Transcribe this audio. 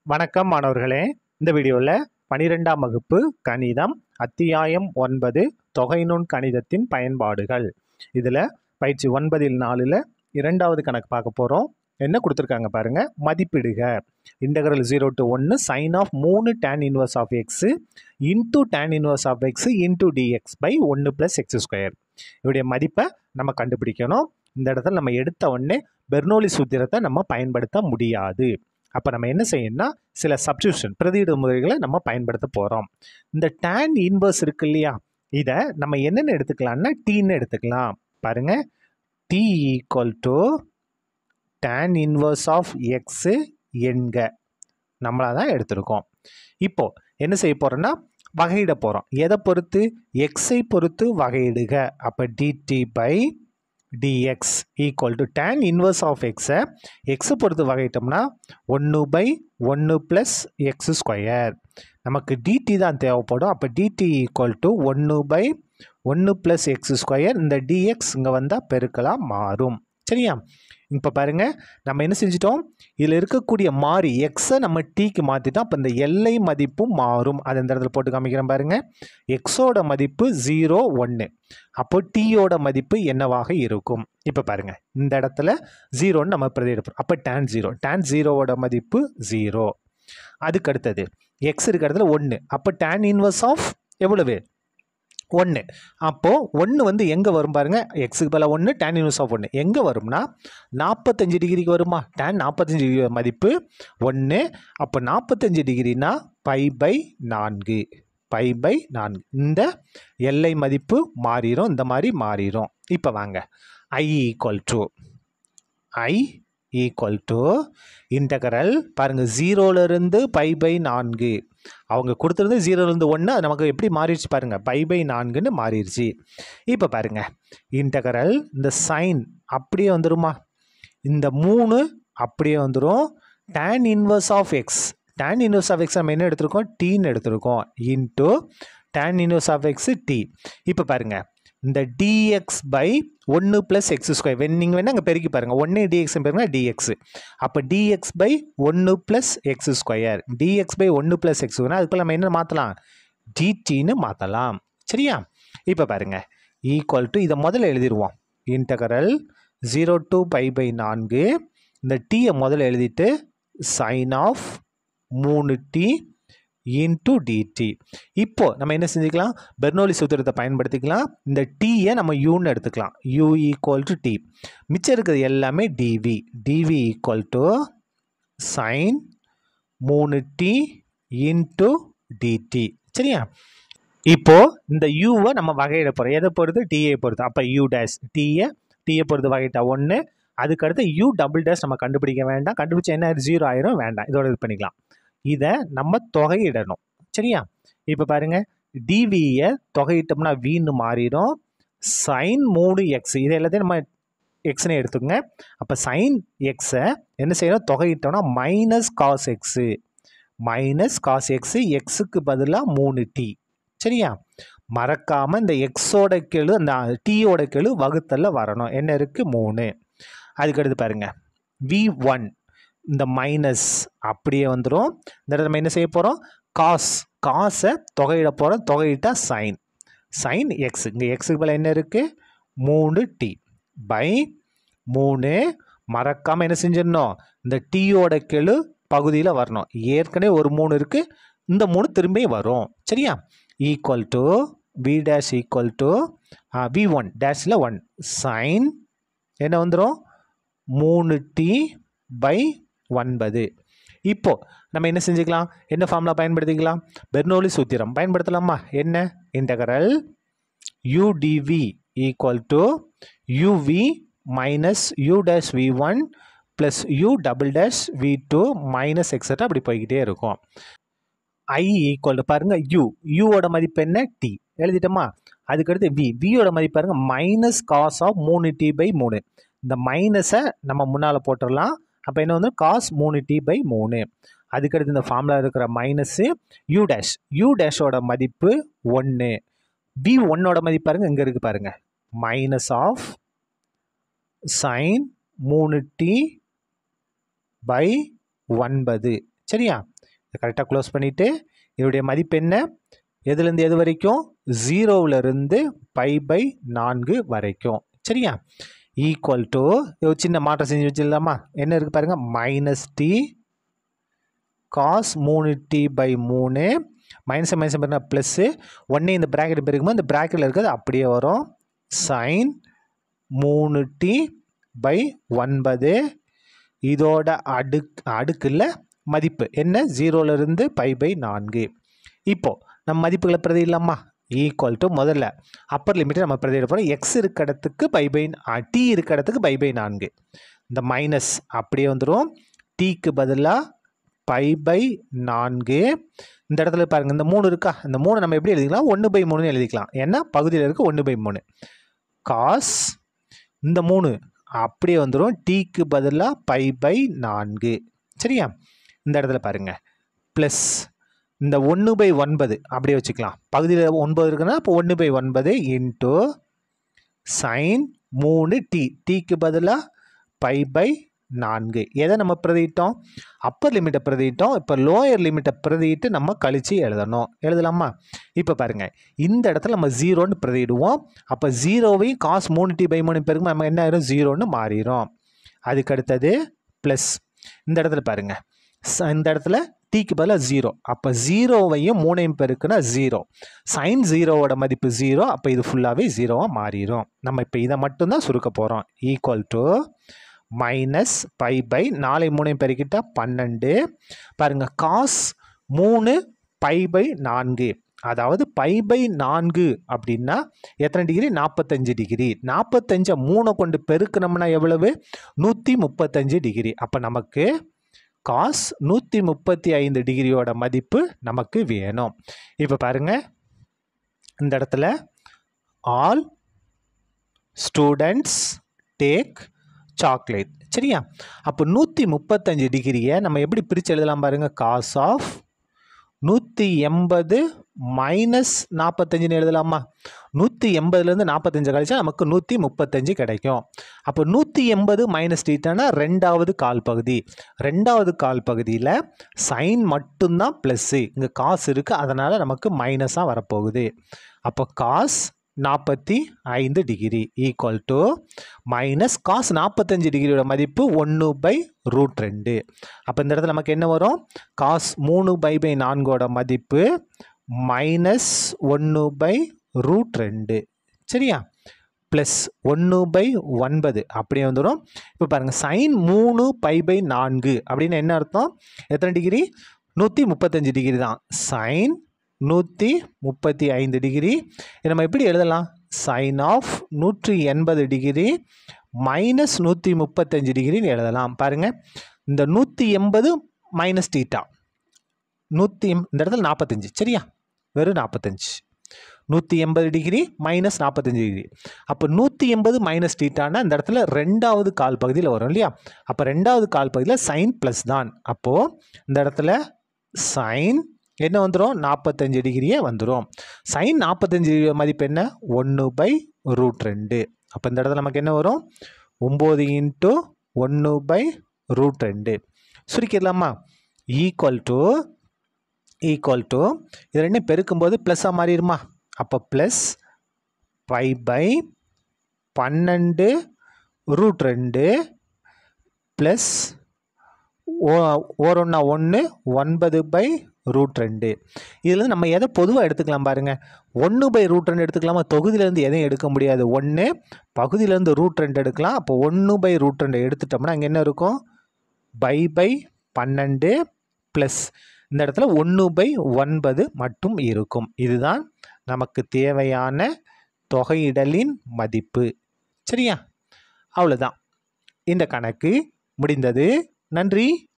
வணக்கம் மாணவர்களே இந்த வீடியோவில் பனிரெண்டாம் வகுப்பு கணிதம் அத்தியாயம் ஒன்பது தொகைநுண் கணிதத்தின் பயன்பாடுகள் இதில் பயிற்சி ஒன்பதில் நாலில் இரண்டாவது கணக்கு பார்க்க போகிறோம் என்ன கொடுத்துருக்காங்க பாருங்க மதிப்பிடுக இன்டகரல் ஜீரோ டு ஒன்று சைன் ஆஃப் மூணு tan inverse of x into tan inverse of x into dx by ஒன்று ப்ளஸ் எக்ஸ் ஸ்கொயர் இவருடைய மதிப்பை நம்ம கண்டுபிடிக்கணும் இந்த இடத்துல நம்ம எடுத்த உடனே பெர்னோலி சூத்திரத்தை நம்ம பயன்படுத்த முடியாது அப்போ நம்ம என்ன செய்யணும்னா சில சப்ஸ்டியூஷன் பிரதியிடு முறைகளை நம்ம பயன்படுத்த போகிறோம் இந்த டேன் இன்வர்ஸ் இருக்கு இல்லையா இதை நம்ம என்னென்ன எடுத்துக்கலாம்னா டீன்னு எடுத்துக்கலாம் பாருங்க t equal to tan inverse of x எண்க நம்மளாக தான் எடுத்திருக்கோம் இப்போ என்ன செய்ய போகிறோன்னா வகையிட போகிறோம் எதை பொறுத்து எக்ஸை பொறுத்து வகையிடுக அப்போ dt by dx equal to tan inverse of எக்ஸை எக்ஸை பொறுத்து வகையிட்டோம்னா ஒன்று பை ஒன்று ப்ளஸ் எக்ஸ் ஸ்கொயர் நமக்கு டிடி தான் தேவைப்படும் அப்போ டிடி ஈக்குவல் டு ஒன்று பை ஒன்று ப்ளஸ் எக்ஸ் ஸ்கொயர் இந்த டிஎக்ஸ் இங்கே வந்தால் பெருக்கலாக மாறும் சரியா இப்போ பாருங்கள் நம்ம என்ன செஞ்சிட்டோம் இதில் இருக்கக்கூடிய மாறி எக்ஸை நம்ம டீக்கு மாற்றிட்டோம் அப்போ இந்த எல்லை மதிப்பும் மாறும் அது இந்த இடத்துல போட்டு காமிக்கிறேன் பாருங்கள் எக்ஸோட மதிப்பு ஜீரோ ஒன்று அப்போ டீயோட மதிப்பு என்னவாக இருக்கும் இப்போ பாருங்கள் இந்த இடத்துல ஜீரோன்னு நம்ம பிரதி எடுப்போம் அப்போ டேன் ஜீரோ டேன் ஜீரோவோட மதிப்பு ஜீரோ அதுக்கு அடுத்தது எக்ஸ் இருக்க இடத்துல ஒன்று அப்போ டேன் இன்வர்ஸ் ஆஃப் எவ்வளவு ஒன்று அப்போது ஒன்று வந்து எங்கே வரும் பாருங்க எக்ஸுக்கு பதில் ஒன்று டேன் இன்வர்ஸ் ஆஃப் ஒன்று எங்கே வரும்னா நாற்பத்தஞ்சு டிகிரிக்கு வருமா டேன் நாற்பத்தஞ்சு டிகிரி மதிப்பு ஒன்று அப்போ நாற்பத்தஞ்சு டிகிரினா பை பை நான்கு பை பை நான்கு இந்த எல்லை மதிப்பு மாறிடும் இந்த மாதிரி மாறிடும் இப்போ வாங்க I equal to I equal to integral பாருங்கள் ஜீரோலேருந்து பை பை நான்கு அவங்க கொடுத்துருந்து ஜீரோலேருந்து ஒன்று அது நமக்கு எப்படி மாறிடுச்சு பாருங்கள் பை பை நான்குன்னு மாறிடுச்சு இப்போ பாருங்கள் இன்டகரல் இந்த சைன் அப்படியே வந்துருமா இந்த மூணு அப்படியே வந்துடும் tan inverse of x tan inverse of x நம்ம என்ன எடுத்திருக்கோம் டீன்னு எடுத்திருக்கோம் into tan inverse of x t இப்போ பாருங்கள் இந்த டிஎக்ஸ் பை ஒன்று ப்ளஸ் எக்ஸ் ஸ்கொயர் வென் நீங்கள் வேணால் அங்கே பெருக்கி பாருங்கள் ஒன்று டிஎக்ஸ் பாருங்க டிஎக்ஸ் அப்போ டிஎக்ஸ் பை ஒன்று plus x square dx by ஒன்று ப்ளஸ் எக்ஸ் அதுக்குள்ள நம்ம என்ன மாற்றலாம் டிடின்னு மாற்றலாம் சரியா இப்போ பாருங்கள் ஈக்குவல் டு இதை முதல்ல எழுதிடுவோம் integral zero to pi by நான்கு இந்த டீயை முதல்ல எழுதிட்டு சைன் ஆஃப் மூணு டி இன்டு டிடி இப்போ நம்ம என்ன செஞ்சுக்கலாம் பெர்னோலி சூத்திரத்தை பயன்படுத்திக்கலாம் இந்த டீயை நம்ம யூன்னு எடுத்துக்கலாம் யூ ஈக்குவல் டு டி மிச்சம் இருக்கிறது எல்லாமே dv dv equal to sine மூணு டி இன்டு டிடி சரியா இப்போ இந்த யூவை நம்ம வகையிட போகிறோம் எதை பொறுத்து டிஏ பொறுத்து அப்போ யூ டேஷ் டீயை டீயை பொறுத்து வகையிட்டா ஒன்று அதுக்கடுத்து யூ டபுள் டேஷ் நம்ம கண்டுபிடிக்க வேண்டாம் கண்டுபிடிச்சா என்ன ஜீரோ ஆயிரும் வேண்டாம் இதோட இது பண்ணிக்கலாம் இதை நம்ம தொகையிடணும் சரியா இப்போ பாருங்க டிவியை தொகையிட்டோம்னா வின்னு மாறிடும் சைன் மூணு எக்ஸ் இது எல்லாத்தையும் நம்ம எக்ஸ்னு எடுத்துக்கோங்க அப்போ சைன் எக்ஸை என்ன செய்யணும் தொகையிட்டோம்னா minus cos x minus cos x எக்ஸுக்கு பதிலாக மூணு டி சரியா மறக்காமல் இந்த எக்ஸோட கெழு அந்த டீயோட கெழு வகுத்தல்ல வரணும் என்ன இருக்குது மூணு அதுக்கடுத்து பாருங்கள் வி ஒன் இந்த மைனஸ் அப்படியே வந்துடும் இந்த இடத்துல நம்ம என்ன செய்ய போகிறோம் காஸ் காசை தொகையிட போகிறோம் தொகையிட்டா சைன் சைன் எக்ஸ் இங்கே எக்ஸுக்கு பதில் என்ன இருக்குது மூணு டி பை மூணு மறக்காமல் என்ன செஞ்சிடணும் இந்த டீயோட கெழு பகுதியில் வரணும் ஏற்கனவே ஒரு மூணு இருக்குது இந்த மூணு திரும்பி வரும் சரியா equal to v dash equal to v one டேஷில் ஒன் சைன் என்ன வந்துடும் மூணு டி பை ஒன்பது இப்போ நம்ம என்ன செஞ்சுக்கலாம் என்ன ஃபார்முலா பயன்படுத்திக்கலாம் பெர்னோலி சூத்திரம் பயன்படுத்தலாமா என்ன integral udv equal to uv minus u dash v one plus u double dash v two minus extra அப்படி போய்கிட்டே இருக்கும் ஐ ஈக்குவல் டு பாருங்கள் யூ யூவோட மதிப்பு என்ன டி எழுதிட்டோமா அதுக்கடுத்து வி வியோட மதிப்பு பாருங்கள் மைனஸ் காஸ் ஆஃப் மூணு டி பை மூணு இந்த மைனஸை நம்ம முன்னால் போட்டுடலாம் அப்போ என்ன வந்து காஸ் மூணு டி பை மூணு அதுக்கடுத்து இந்த ஃபார்மில் இருக்கிற மைனஸு யூ டேஷ் யூ டேஷோட மதிப்பு ஒன்று பி ஒன்னோட மதிப்பு பாருங்கள் இங்கே இருக்குது பாருங்கள் மைனஸ் ஆஃப் சைன் மூணு டி பை ஒன்பது சரியா கரெக்டாக க்ளோஸ் பண்ணிவிட்டு இதோடைய மதிப்பு என்ன எதுலேருந்து எது வரைக்கும் ஜீரோவிலிருந்து பை பை நான்கு வரைக்கும் சரியா ஈக்குவல் டு ஒரு சின்ன மாற்றம் செஞ்சு வச்சிடலாமா என்ன இருக்குது பாருங்கள் மைனஸ் டி காஸ் மூணு டி பை மூணு மைனஸ் மைனஸ் பாருங்க ப்ளஸ்ஸு ஒன்றே இந்த ப்ராக்கெட் பெருக்கும்போது இந்த ப்ராக்கெட்டில் இருக்கிறது அப்படியே வரும் சைன் மூணு டி பை ஒன்பது இதோட அடுக் அடுக்கில் மதிப்பு என்ன ஜீரோலேருந்து பை பை நான்கு இப்போது நம்ம மதிப்புகளை பிரதியிடலாமா ஈக்குவல் டு முதல்ல அப்பர் லிமிட்டை நம்ம பிரதியிட போகிறோம் எக்ஸ் இருக்க இடத்துக்கு பை பை டி இருக்க இடத்துக்கு பை பை நான்கு இந்த மைனஸ் அப்படியே வந்துடும் டீக்கு பதிலாக பை பை நான்கு இந்த இடத்துல பாருங்கள் இந்த மூணு இருக்கா இந்த மூணு நம்ம எப்படி எழுதிக்கலாம் ஒன்று பை மூணுன்னு எழுதிக்கலாம் ஏன்னா பகுதியில் இருக்குது ஒன்று பை மூணு காஸ் இந்த மூணு அப்படியே வந்துடும் டீக்கு பதிலாக பை பை நான்கு சரியா இந்த இடத்துல பாருங்கள் ப்ளஸ் இந்த ஒன்று பை ஒன்பது அப்படியே வச்சுக்கலாம் பகுதியில் ஒன்பது இருக்குன்னா இப்போ ஒன்று பை ஒன்பது இன்ட்டு சைன் மூணு டி டீக்கு பதிலாக பை பை நான்கு எதை நம்ம பிரதியிட்டோம் அப்பர் லிமிட்டை பிரதியிட்டோம் இப்போ லோயர் லிமிட்டை பிரதியிட்டு நம்ம கழித்து எழுதணும் எழுதலாமா இப்போ பாருங்கள் இந்த இடத்துல நம்ம ஜீரோன்னு பிரதியிடுவோம் அப்போ ஜீரோவையும் காசு மூணு டி பை மூணு பேருக்கு நம்ம என்ன ஆயிரும் ஜீரோன்னு மாறிடும் அதுக்கு அடுத்தது ப்ளஸ் இந்த இடத்துல பாருங்கள் ச- இந்த இடத்துல டீக்கு பதிலாக ஜீரோ அப்போ ஜீரோவையும் மூணையும் பெருக்குன்னா ஜீரோ சைன் ஜீரோவோட மதிப்பு ஜீரோ அப்போ இது ஃபுல்லாகவே ஜீரோவாக மாறிடும் நம்ம இப்போ இதை மட்டும்தான் சுருக்க போகிறோம் equal to minus pi by நாளை மூணையும் பெருக்கிட்டா பன்னெண்டு பாருங்கள் காஸ் மூணு பை பை நான்கு அதாவது பை பை நான்கு அப்படின்னா எத்தனை டிகிரி நாற்பத்தஞ்சு டிகிரி நாற்பத்தஞ்சை மூணை கொண்டு பெருக்கணும்னா எவ்வளவு நூற்றி முப்பத்தஞ்சு டிகிரி அப்போ நமக்கு காஸ் நூற்றி முப்பத்தி ஐந்து டிகிரியோட மதிப்பு நமக்கு வேணும் இப்போ பாருங்கள் இந்த இடத்துல ஆல் ஸ்டூடெண்ட்ஸ் டேக் சாக்லேட் சரியா அப்போ நூற்றி முப்பத்தஞ்சு டிகிரியை நம்ம எப்படி பிரித்து எழுதலாம் பாருங்கள் காஸ் ஆஃப் நூற்றி எண்பது மைனஸ் நாற்பத்தஞ்சுன்னு எழுதலாமா நூற்றி எண்பதுலேருந்து நாற்பத்தஞ்சு கழிச்சா நமக்கு நூற்றி முப்பத்தஞ்சு கிடைக்கும் அப்போ நூற்றி எண்பது மைனஸ் டீட்டானா ரெண்டாவது கால் பகுதி ரெண்டாவது கால் பகுதியில் சைன் மட்டும்தான் ப்ளஸ்ஸு இங்கே காசு இருக்குது அதனால் நமக்கு மைனஸாக வரப்போகுது அப்போ காஸ் நாற்பத்தி ஐந்து degree equal to minus cos நாற்பத்தஞ்சு டிகிரியோட மதிப்பு ஒன்று பை ரூட் ரெண்டு அப்போ இந்த இடத்துல நமக்கு என்ன வரும் காஸ் மூணு பை பை நான்கோட மதிப்பு மைனஸ் ஒன்று பை ரூட் ரெண்டு சரியா ப்ளஸ் ஒன்று பை ஒன்பது அப்படியே வந்துடும் இப்போ பாருங்கள் சைன் மூணு பை பை நான்கு அப்படின்னு என்ன அர்த்தம் எத்தனை டிகிரி நூற்றி முப்பத்தஞ்சு டிகிரி தான் சைன் நூற்றி முப்பத்தி ஐந்து டிகிரி இதை நம்ம எப்படி எழுதலாம் சைன் ஆஃப் நூற்றி எண்பது டிகிரி மைனஸ் நூற்றி முப்பத்தஞ்சு டிகிரின்னு எழுதலாம் பாருங்கள் இந்த நூற்றி எண்பது மைனஸ் டீட்டா நூற்றி இந்த இடத்துல நாற்பத்தஞ்சு சரியா வெறும் நாற்பத்தஞ்சு நூற்றி எண்பது டிகிரி மைனஸ் நாற்பத்தஞ்சு டிகிரி அப்போ நூற்றி எண்பது மைனஸ் டீட்டானா இந்த இடத்துல ரெண்டாவது கால் பகுதியில் வரும் இல்லையா அப்போ ரெண்டாவது கால் பகுதியில் சைன் ப்ளஸ் தான் அப்போது இந்த இடத்துல சைன் என்ன வந்துடும் நாற்பத்தஞ்சு டிகிரியே வந்துடும் சைன் நாற்பத்தஞ்சு டிகிரி மதிப்பு என்ன ஒன்று பை ரூட் ரெண்டு அப்போ இந்த இடத்துல நமக்கு என்ன வரும் ஒம்பது இன்ட்டு ஒன்று பை ரூட் ரெண்டு சுருக்கிடலாமா ஈக்குவல் டு ஈக்குவல் டு இது ரெண்டும் பெருக்கும்போது ப்ளஸ்ஸாக மாறிடுமா அப்போ ப்ளஸ் பை பை பன்னெண்டு ரூட் ரெண்டு ப்ளஸ் ஓ ஓர் ஒன்றா ஒன்று ஒன்பது பை ரூட் ரெண்டு இதில் நம்ம எதை பொதுவாக எடுத்துக்கலாம் பாருங்கள் ஒன்று பை ரூட் ரெண்டு எடுத்துக்கலாமா தொகுதியிலேருந்து எதையும் எடுக்க முடியாது ஒன்று பகுதியிலேருந்து ரூட் ரெண்டு எடுக்கலாம் அப்போ ஒன்று பை ரூட் ரெண்டு எடுத்துட்டோம்னா அங்கே என்ன இருக்கும் பை பை பன்னெண்டு ப்ளஸ் இந்த இடத்துல ஒன்று பை ஒன்பது மட்டும் இருக்கும் இதுதான் நமக்கு தேவையான தொகையிடலின் மதிப்பு சரியா அவ்வளோதான் இந்த கணக்கு முடிந்தது நன்றி